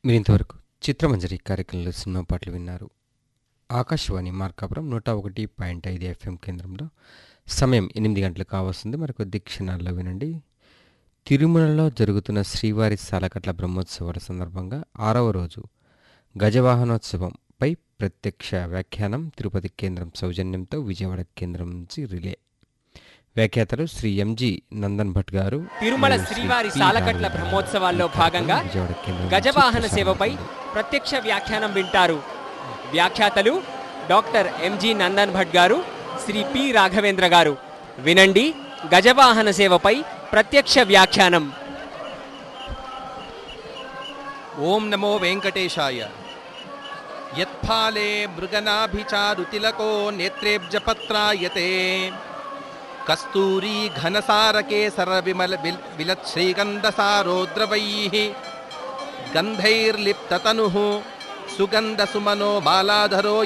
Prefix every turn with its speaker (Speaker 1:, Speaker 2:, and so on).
Speaker 1: మీరు ఇంతవరకు చిత్రమంజరి కార్యక్రమంలో సినిమా పాటలు విన్నారు ఆకాశవాణి మార్కాపురం నూట ఒకటి పాయింట్ ఐదు ఎఫ్ఎం కేంద్రంలో సమయం ఎనిమిది గంటలు కావస్తుంది మరి కొద్ది క్షణాల్లో వినండి తిరుమలలో జరుగుతున్న శ్రీవారి సాలకట్ల బ్రహ్మోత్సవాల సందర్భంగా ఆరవ రోజు గజవాహనోత్సవంపై ప్రత్యక్ష వ్యాఖ్యానం తిరుపతి కేంద్రం సౌజన్యంతో విజయవాడ కేంద్రం నుంచి రిలే వ్యాఖ్యాతలు శ్రీ ఎంజి నందన్ భట్ గారు
Speaker 2: తిరుమల
Speaker 1: మరియు శ్రీ
Speaker 2: శ్రీవారి
Speaker 1: పి.
Speaker 2: సాలకట్ల
Speaker 1: రాఘవేంద్ర
Speaker 2: బ్రహ్మోత్సవాల్లో
Speaker 1: గారు
Speaker 2: భాగంగా
Speaker 1: విజయవాడ కేంద్రం నుంచి
Speaker 2: గజవాహన
Speaker 1: ప్రసారం
Speaker 2: సేవపై
Speaker 1: అవుతుంది.
Speaker 2: ప్రత్యక్ష వ్యాఖ్యానం వింటారు వ్యాఖ్యాతలు డాక్టర్ ఎంజి నందన్ భట్ గారు శ్రీ పి రాఘవేంద్ర గారు వినండి గజవాహన సేవపై ప్రత్యక్ష వ్యాఖ్యానం
Speaker 3: ఓం నమో వెంకటేశాయ యత్ఫాలే మృగనాభిచారుతిలకో నేత్రేబ్జపత్రాయతే కస్తూరీ ఘనసారకేసర విమల విల్ విలత్శ్రీగంధసారోద్రవైః గంధైర్లిప్తతనుః సుగంధసుమనో మాలాధరో